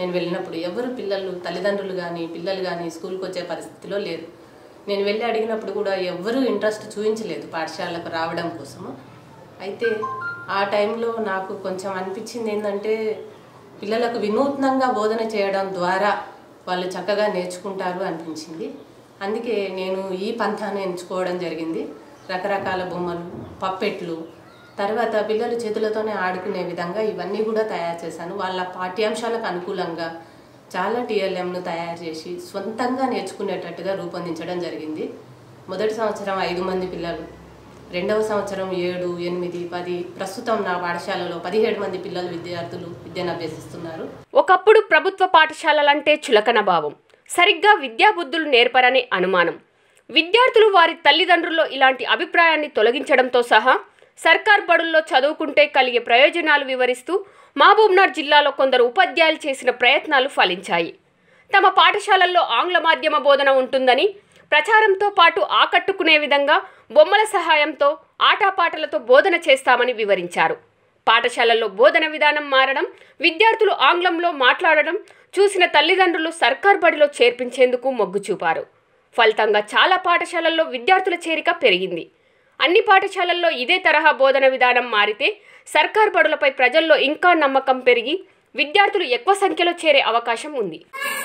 నేను వెళ్ళినప్పుడు ఎవరు పిల్లలు తల్లిదండ్రులు కానీ పిల్లలు కానీ స్కూల్కి వచ్చే పరిస్థితిలో లేరు నేను వెళ్ళి అడిగినప్పుడు కూడా ఎవ్వరూ ఇంట్రెస్ట్ చూపించలేదు పాఠశాలకు రావడం కోసము అయితే ఆ టైంలో నాకు కొంచెం అనిపించింది ఏంటంటే పిల్లలకు వినూత్నంగా బోధన చేయడం ద్వారా వాళ్ళు చక్కగా నేర్చుకుంటారు అనిపించింది అందుకే నేను ఈ పంథాన్ని ఎంచుకోవడం జరిగింది రకరకాల బొమ్మలు పప్పెట్లు తర్వాత పిల్లలు చేతులతోనే ఆడుకునే విధంగా ఇవన్నీ కూడా తయారు చేశాను వాళ్ళ పాఠ్యాంశాలకు అనుకూలంగా చాలా టీఎల్ఎంను తయారు చేసి సొంతంగా నేర్చుకునేటట్టుగా రూపొందించడం జరిగింది మొదటి సంవత్సరం ఐదు మంది పిల్లలు రెండవ సంవత్సరం ఏడు ఎనిమిది పది ప్రస్తుతం నా పాఠశాలలో పదిహేడు మంది పిల్లలు విద్యార్థులు విద్యను అభ్యసిస్తున్నారు ఒకప్పుడు ప్రభుత్వ పాఠశాలలంటే చులకన భావం సరిగ్గా విద్యాబుద్ధులు నేర్పరని అనుమానం విద్యార్థులు వారి తల్లిదండ్రుల్లో ఇలాంటి అభిప్రాయాన్ని తొలగించడంతో సహా సర్కార్ బడుల్లో చదువుకుంటే కలిగే ప్రయోజనాలు వివరిస్తూ మహబూబ్నగర్ జిల్లాలో కొందరు ఉపాధ్యాయులు చేసిన ప్రయత్నాలు ఫలించాయి తమ పాఠశాలల్లో ఆంగ్ల మాధ్యమ బోధన ఉంటుందని ప్రచారంతో పాటు ఆకట్టుకునే విధంగా బొమ్మల సహాయంతో ఆటపాటలతో బోధన చేస్తామని వివరించారు పాఠశాలల్లో బోధన విధానం మారడం విద్యార్థులు ఆంగ్లంలో మాట్లాడడం చూసిన తల్లిదండ్రులు సర్కార్ బడిలో చేర్పించేందుకు మొగ్గు చూపారు ఫలితంగా చాలా పాఠశాలల్లో విద్యార్థుల చేరిక పెరిగింది అన్ని పాఠశాలల్లో ఇదే తరహా బోధన విధానం మారితే సర్కార్ బడులపై ప్రజల్లో ఇంకా నమ్మకం పెరిగి విద్యార్థులు ఎక్కువ సంఖ్యలో చేరే అవకాశం ఉంది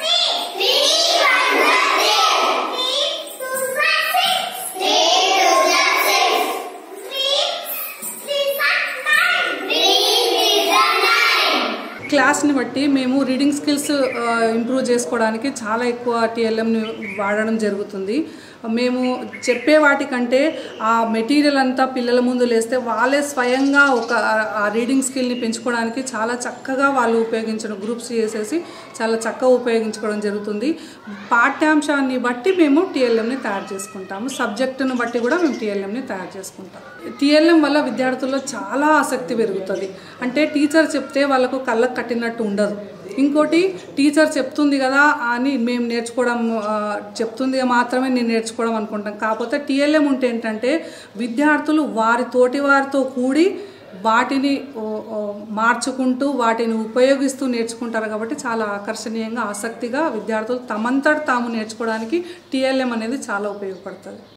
క్లాస్ని బట్టి మేము రీడింగ్ స్కిల్స్ ఇంప్రూవ్ చేసుకోవడానికి చాలా ఎక్కువ టీఎల్ఎంని వాడడం జరుగుతుంది మేము చెప్పే వాటికంటే ఆ మెటీరియల్ అంతా పిల్లల ముందు లేస్తే వాళ్ళే స్వయంగా ఒక ఆ రీడింగ్ స్కిల్ని పెంచుకోవడానికి చాలా చక్కగా వాళ్ళు ఉపయోగించడం గ్రూప్స్ చేసేసి చాలా చక్కగా ఉపయోగించుకోవడం జరుగుతుంది పాఠ్యాంశాన్ని బట్టి మేము టీఎల్ఎంని తయారు చేసుకుంటాము సబ్జెక్టును బట్టి కూడా మేము టీఎల్ఎంని తయారు చేసుకుంటాం టీఎల్ఎం వల్ల విద్యార్థుల్లో చాలా ఆసక్తి పెరుగుతుంది అంటే టీచర్ చెప్తే వాళ్ళకు కళ్ళకు కట్టినట్టు ఉండదు ఇంకోటి టీచర్ చెప్తుంది కదా అని మేము నేర్చుకోవడం ఆ, చెప్తుంది మాత్రమే నేను నేర్చుకోవడం అనుకుంటాం కాకపోతే టీఎల్ఎం ఉంటే ఏంటంటే విద్యార్థులు వారి తోటి వారితో కూడి వాటిని ఓ, ఓ, మార్చుకుంటూ వాటిని ఉపయోగిస్తూ నేర్చుకుంటారు కాబట్టి చాలా ఆకర్షణీయంగా ఆసక్తిగా విద్యార్థులు తమంతట తాము నేర్చుకోవడానికి టీఎల్ఎం అనేది చాలా ఉపయోగపడుతుంది